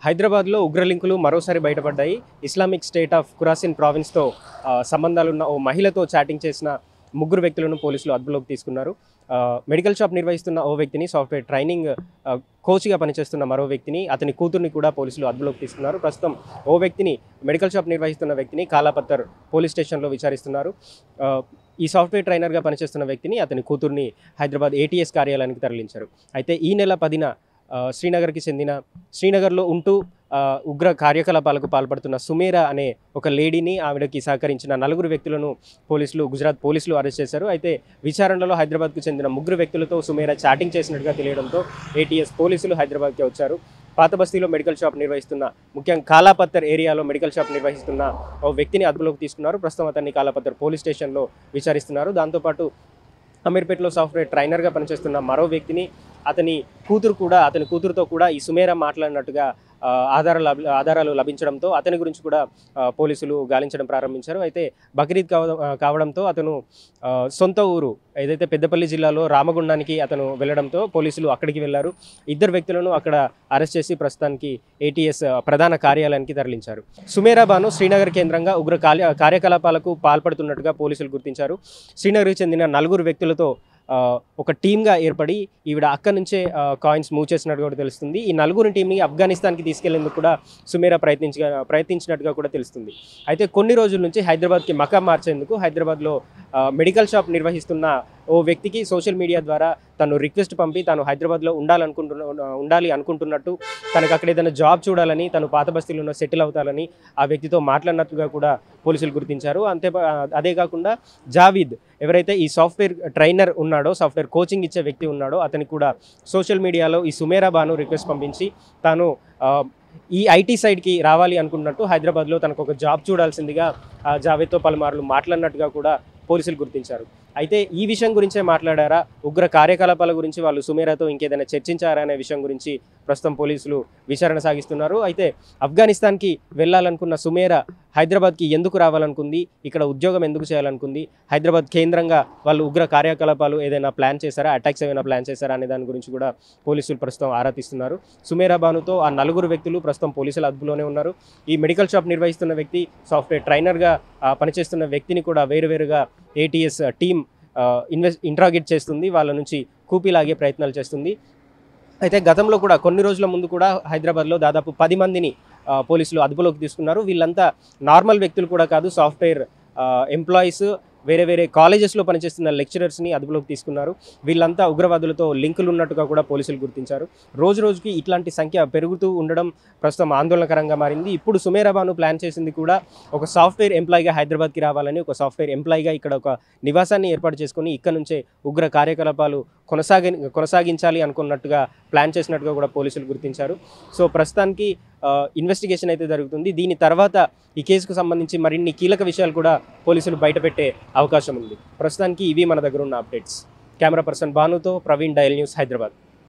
హైదరాబాద్లో ఉగ్రలింకులు మరోసారి బయటపడ్డాయి ఇస్లామిక్ స్టేట్ ఆఫ్ ఖురాసిన్ ప్రావిన్స్తో ఆ, సంబంధాలున్న ఓ మహిళతో చాటింగ్ చేసిన ముగ్గురు వ్యక్తులను పోలీసులు అదుపులోకి తీసుకున్నారు ఆ, మెడికల్ షాప్ నిర్వహిస్తున్న ఓ వ్యక్తిని సాఫ్ట్వేర్ ట్రైనింగ్ ఆ, కోచ్గా పనిచేస్తున్న మరో వ్యక్తిని అతని కూతుర్ని కూడా పోలీసులు అదుపులోకి తీసుకున్నారు ప్రస్తుతం ఓ వ్యక్తిని మెడికల్ షాప్ నిర్వహిస్తున్న వ్యక్తిని కాలాపత్తర్ పోలీస్ స్టేషన్లో విచారిస్తున్నారు ఆ, ఈ సాఫ్ట్వేర్ ట్రైనర్గా పనిచేస్తున్న వ్యక్తిని అతని కూతుర్ని హైదరాబాద్ ఏటీఎస్ కార్యాలయానికి తరలించారు అయితే ఈ నెల పదిన ఆ, శ్రీనగర్కి చెందిన శ్రీనగర్లో ఉంటూ ఆ, ఉగ్ర కార్యకలాపాలకు పాల్పడుతున్న సుమేరా అనే ఒక లేడీని ఆవిడకి సహకరించిన నలుగురు వ్యక్తులను పోలీసులు గుజరాత్ పోలీసులు అరెస్ట్ చేశారు అయితే విచారణలో హైదరాబాద్కు చెందిన ముగ్గురు వ్యక్తులతో సుమేరా చాటింగ్ చేసినట్టుగా తెలియడంతో ఏటీఎస్ పోలీసులు హైదరాబాద్కి వచ్చారు పాత బస్తీలో మెడికల్ షాప్ నిర్వహిస్తున్న ముఖ్యంగా కాలాపత్తర్ ఏరియాలో మెడికల్ షాప్ నిర్వహిస్తున్న ఓ వ్యక్తిని అదుపులోకి తీసుకున్నారు ప్రస్తుతం అతన్ని కాలాపత్తర్ పోలీస్ స్టేషన్లో విచారిస్తున్నారు దాంతోపాటు అమీర్పేటలో సాఫ్ట్వేర్ ట్రైనర్గా పనిచేస్తున్న మరో వ్యక్తిని అతని కూతురు కూడా అతని కూతురుతో కూడా ఈ సుమేరా మాట్లాడినట్టుగా ఆ, ఆధారాలు లభి- ఆధారాలు లభించడంతో అతని గురించి కూడా ఆ, పోలీసులు గాలించడం ప్రారంభించారు అయితే బక్రీద్ కావడం ఆ, కావడంతో అతను ఆ, సొంత ఊరు ఏదైతే పెద్దపల్లి జిల్లాలో రామగుండానికి అతను వెళ్ళడంతో పోలీసులు అక్కడికి వెళ్ళారు ఇద్దరు వ్యక్తులను అక్కడ అరెస్ట్ చేసి ప్రస్తుతానికి ఏటీఎస్ ప్రధాన కార్యాలయానికి తరలించారు సుమేరా బాను శ్రీనగర్ కేంద్రంగా ఉగ్ర కార్య కార్యకలాపాలకు పాల్పడుతున్నట్టుగా పోలీసులు గుర్తించారు శ్రీనగర్కి చెందిన నలుగురు వ్యక్తులతో ఆ, ఒక టీమ్గా ఏర్పడి ఈవిడ అక్కడి నుంచే కాయిన్స్ మూవ్ చేసినట్టు కూడా తెలుస్తుంది ఈ నలుగురు టీంని ఆఫ్ఘనిస్తాన్కి తీసుకెళ్లేందుకు కూడా సుమేరా ప్రయత్నించ ప్రయత్నించినట్టుగా కూడా తెలుస్తుంది అయితే కొన్ని రోజుల నుంచి హైదరాబాద్కి మకా మార్చేందుకు హైదరాబాద్లో ఆ, మెడికల్ షాప్ నిర్వహిస్తున్న ఓ వ్యక్తికి సోషల్ మీడియా ద్వారా తను రిక్వెస్ట్ పంపి తాను హైదరాబాద్లో ఉండాలనుకుంటున్న ఉండాలి అనుకుంటున్నట్టు తనకు అక్కడ ఏదైనా జాబ్ చూడాలని తను పాత బస్తీలో సెటిల్ అవుతాలని ఆ వ్యక్తితో మాట్లాడినట్టుగా కూడా పోలీసులు గుర్తించారు అంతే అదే కాకుండా జావీద్ ఎవరైతే ఈ సాఫ్ట్వేర్ ట్రైనర్ ఉన్నాడో సాఫ్ట్వేర్ కోచింగ్ ఇచ్చే వ్యక్తి ఉన్నాడో అతనికి కూడా సోషల్ మీడియాలో ఈ సుమేరా బాను రిక్వెస్ట్ పంపించి తాను ఆ, ఈ ఐటీ సైడ్కి రావాలి అనుకున్నట్టు హైదరాబాద్లో తనకు ఒక జాబ్ చూడాల్సిందిగా ఆ, జావేద్తో పలుమార్లు మాట్లాడినట్టుగా కూడా పోలీసులు గుర్తించారు అయితే ఈ విషయం గురించే మాట్లాడారా ఉగ్ర కార్యకలాపాల గురించి వాళ్ళు సుమేరాతో ఇంకేదైనా చర్చించారా అనే విషయం గురించి ప్రస్తుతం పోలీసులు విచారణ సాగిస్తున్నారు అయితే ఆఫ్ఘనిస్తాన్కి వెళ్ళాలనుకున్న సుమేరా హైదరాబాద్కి ఎందుకు రావాలనుకుంది ఇక్కడ ఉద్యోగం ఎందుకు చేయాలనుకుంది హైదరాబాద్ కేంద్రంగా వాళ్ళు ఉగ్ర కార్యకలాపాలు ఏదైనా ప్లాన్ చేశారా అటాక్స్ ఏమైనా ప్లాన్ చేశారా అనే దాని గురించి కూడా పోలీసులు ప్రస్తుతం ఆరా తీస్తున్నారు సుమేరా బానుతో ఆ నలుగురు వ్యక్తులు ప్రస్తుతం పోలీసుల అదుపులోనే ఉన్నారు ఈ మెడికల్ షాప్ నిర్వహిస్తున్న వ్యక్తి సాఫ్ట్వేర్ ట్రైనర్గా ఆ, పనిచేస్తున్న వ్యక్తిని కూడా వేరువేరుగా ఏటీఎస్ టీం ఇన్వెస్ట్ ఇంట్రాగేట్ చేస్తుంది వాళ్ళ నుంచి కూపీలాగే ప్రయత్నాలు చేస్తుంది అయితే గతంలో కూడా కొన్ని రోజుల ముందు కూడా హైదరాబాద్లో దాదాపు పది మందిని ఆ, పోలీసులు అదుపులోకి తీసుకున్నారు వీళ్ళంతా నార్మల్ వ్యక్తులు కూడా కాదు సాఫ్ట్వేర్ ఎంప్లాయీస్ వేరే వేరే కాలేజెస్లో పనిచేస్తున్న లెక్చరర్స్ని అదుపులోకి తీసుకున్నారు వీళ్ళంతా ఉగ్రవాదులతో లింకులు ఉన్నట్టుగా కూడా పోలీసులు గుర్తించారు రోజు రోజుకి ఇట్లాంటి సంఖ్య పెరుగుతూ ఉండడం ప్రస్తుతం ఆందోళనకరంగా మారింది ఇప్పుడు సుమేరాబాను ప్లాన్ చేసింది కూడా ఒక సాఫ్ట్వేర్ ఎంప్లాయీగా హైదరాబాద్కి రావాలని ఒక సాఫ్ట్వేర్ ఎంప్లాయీగా ఇక్కడ ఒక నివాసాన్ని ఏర్పాటు చేసుకొని ఇక్కడ నుంచే ఉగ్ర కార్యకలాపాలు కొనసాగి కొనసాగించాలి అనుకున్నట్టుగా ప్లాన్ చేసినట్టుగా కూడా పోలీసులు గుర్తించారు సో ప్రస్తుతానికి ఇన్వెస్టిగేషన్ అయితే జరుగుతుంది దీని తర్వాత ఈ కేసుకు సంబంధించి మరిన్ని కీలక విషయాలు కూడా పోలీసులు బయటపెట్టే అవకాశం ఉంది ప్రస్తుతానికి ఇవి మన దగ్గర ఉన్న అప్డేట్స్ కెమెరా పర్సన్ భానుతో ప్రవీణ్ డయల్ న్యూస్ హైదరాబాద్